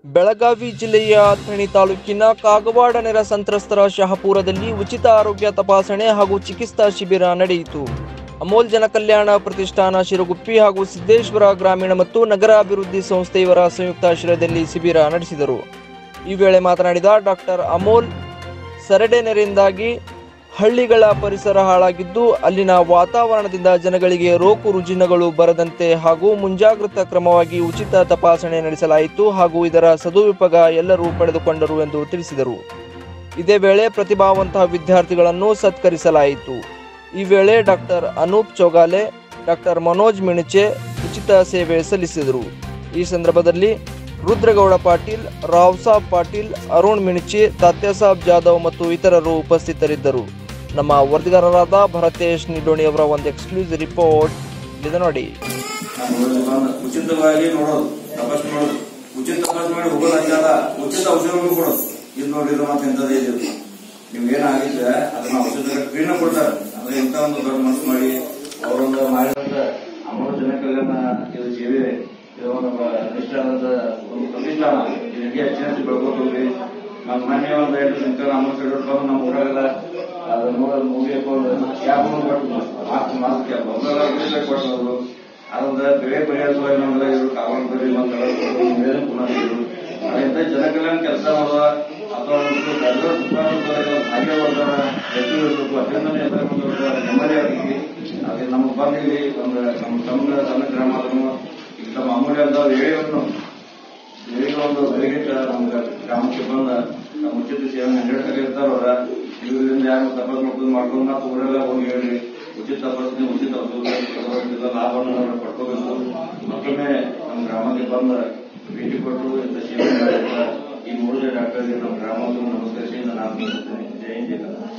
ಬೆಳಗಾವಿ ಜಿಲ್ಲೆಯ ಅಥಣಿ ತಾಲೂಕಿನ ಕಾಗವಾಡ ನೆರ ಸಂತ್ರಸ್ತರ ಶಹಪುರದಲ್ಲಿ ಉಚಿತ ಆರೋಗ್ಯ ತಪಾಸಣೆ ಹಾಗೂ ಚಿಕಿತ್ಸಾ ಶಿಬಿರ ನಡೆಯಿತು ಅಮೋಲ್ ಜನಕಲ್ಯಾಣ ಪ್ರತಿಷ್ಠಾನ ಶಿರಗುಪ್ಪಿ ಹಾಗೂ ಸಿದ್ದೇಶ್ವರ ಗ್ರಾಮೀಣ ಮತ್ತು ನಗರ ಅಭಿವೃದ್ಧಿ ಸಂಸ್ಥೆ ಇವರ ಸಂಯುಕ್ತಾಶ್ರಯದಲ್ಲಿ ಶಿಬಿರ ನಡೆಸಿದರು ಈ ವೇಳೆ ಮಾತನಾಡಿದ ಡಾಕ್ಟರ್ ಅಮೋಲ್ ಸರಡೆ ನೆರೆಯಿಂದಾಗಿ ಹಳ್ಳಿಗಳ ಪರಿಸರ ಹಾಳಾಗಿದ್ದು ಅಲ್ಲಿನ ವಾತಾವರಣದಿಂದ ಜನಗಳಿಗೆ ರೋಗು ರುಜಿನಗಳು ಬರದಂತೆ ಹಾಗೂ ಮುಂಜಾಗ್ರತಾ ಕ್ರಮವಾಗಿ ಉಚಿತ ತಪಾಸಣೆ ನಡೆಸಲಾಯಿತು ಹಾಗೂ ಇದರ ಸದುಪಯೋಗ ಎಲ್ಲರೂ ಪಡೆದುಕೊಂಡರು ಎಂದು ತಿಳಿಸಿದರು ಇದೇ ವೇಳೆ ಪ್ರತಿಭಾವಂತಹ ವಿದ್ಯಾರ್ಥಿಗಳನ್ನು ಸತ್ಕರಿಸಲಾಯಿತು ಈ ವೇಳೆ ಡಾಕ್ಟರ್ ಅನೂಪ್ ಚೌಗಾಲೆ ಡಾಕ್ಟರ್ ಮನೋಜ್ ಮಿಣಿಚೆ ಉಚಿತ ಸೇವೆ ಸಲ್ಲಿಸಿದರು ಈ ಸಂದರ್ಭದಲ್ಲಿ ರುದ್ರಗೌಡ ಪಾಟೀಲ್ ರಾವ್ಸಾಬ್ ಪಾಟೀಲ್ ಅರುಣ್ ಮಿಣಿಚಿ ತಾತ್ಯಾಸಾಬ್ ಜಾಧವ್ ಮತ್ತು ಇತರರು ಉಪಸ್ಥಿತರಿದ್ದರು ನಮ್ಮ ವರದಿಗಾರರಾದ ಭರತೇಶ್ ನಿಡೋಣಿ ಅವರ ಒಂದು ಎಕ್ಸ್ಕ್ಲೂಸಿವ್ ರಿಪೋರ್ಟ್ ಇದು ನೋಡಿ ನಾನು ಉಚಿತವಾಗಿ ನೋಡೋದು ತಪಾಸ್ ಮಾಡೋದು ಉಚಿತ ತಪಾಸ್ ಮಾಡಿ ಹೋಗೋದು ಹಂಗಲ್ಲ ಉಚಿತ ಔಷಧಗಳು ಕೊಡೋದು ಇದು ನೋಡಿದ್ರೆ ಮತ್ತೆ ಎಂತದೇ ಇದು ನಿಮ್ಗೆ ಏನಾಗಿದ್ರೆ ಅದನ್ನ ಔಷಧ ಕ್ಲೀನ್ ಕೊಡ್ತಾರೆ ಅಂದ್ರೆ ಇಂಥ ಒಂದು ದೊಡ್ಡ ಮನಸ್ಸು ಮಾಡಿ ಅವರೊಂದು ಮಾಡಿದಂತ ಅಮರ ಜನಕಲ್ಯಾಣ ಇದು ಸೇವೆ ಇದು ಒಂದು ನಿಷ್ಠಾನದ ಒಂದು ಪ್ರತಿಷ್ಠಾನ ಇದಕ್ಕೆ ಹೆಚ್ಚಿನ ಬೆಳ್ಕೊತೀವಿ ನಮ್ಮ ಮನೆ ಒಂದು ಎಂಟು ದಿನಕ್ಕೆ ನಮ್ಮ ಸೈಡ್ ಬಂದು ನಮ್ಮ ಊರಾಗೆಲ್ಲ ಅದು ನೋಡೋದು ಮುಗಿಯಕ್ಕೆ ಕ್ಯಾಬ್ ಕೊಟ್ಟು ಮಾಸ್ಕ್ ಮಾಸ್ಕ್ ಕ್ಯಾಬ್ ಒಂದೆಲ್ಲ ಕೊಟ್ಟರು ಅದೊಂದು ಬೆಳೆ ಪರಿಹಾರವಾಗಿ ನಮ್ಗೆ ಇವರು ಕಾಮಗಾರಿ ಮತ್ತು ಮೇಲೆ ಪುನಃ ಇವರು ಅದರಿಂದ ಜನಕಲ್ಯಾಣ ಕೆಲಸ ಮಾಡುವ ಅಥವಾ ಒಂದು ದೊಡ್ಡ ದುಕಾನದಾರ ಹಾಗೆ ಬರ್ತಾರ ಎದ್ದು ಇರಬೇಕು ಅದರಿಂದ ಎಲ್ಲ ಒಂದು ನೆಮ್ಮದಿ ಆಗಿ ಅದೇ ನಮ್ಗೆ ಬಂದಿಲ್ಲಿ ಒಂದು ನಮ್ಮ ಸಣ್ಣ ಸಣ್ಣ ಗ್ರಾಮ ಅದನ್ನು ಈಗ ನಮ್ಮ ಅಮೂಲ್ಯ ಅಂತ ಹೇಳಿವನ್ನು ಹೇಳಿ ಒಂದು ಬೆಳಗ್ಗೆ ನಮ್ಗೆ ಗ್ರಾಮಕ್ಕೆ ಬಂದ ನಮ್ಮ ಉಚಿತ ಸೇವೆ ಹಂಡ್ರೆಡ್ ಇರ್ತಾರ ಅವ್ರ ಇವರಿಂದ ಯಾರು ತಪಾಸ್ ಮಾಡ್ಕೊಂಡು ಮಾಡ್ಕೊಂಡು ನಾವು ಊರೆಲ್ಲ ಹೋಗಿ ಹೇಳಿ ಉಚಿತ ತಪಾಸಣೆ ಉಚಿತ ಔಷಧ ಲಾಭವನ್ನು ನಾವು ಪಡ್ಕೋಬೇಕು ಮತ್ತೊಮ್ಮೆ ನಮ್ಮ ಗ್ರಾಮಕ್ಕೆ ಬಂದ ಭೇಟಿ ಕೊಟ್ಟು ಇಂಥ ಸೇವೆ ಮಾಡಿದ ಈ ಮೂರನೇ ಡಾಕ್ಟರ್ಗೆ ನಮ್ಮ ಗ್ರಾಮವನ್ನು ನಮಸ್ಕರಿಸಿ ನಾನು ಜೈ ಹಿಂದ್ ಜೈ ಕನ್ನಡ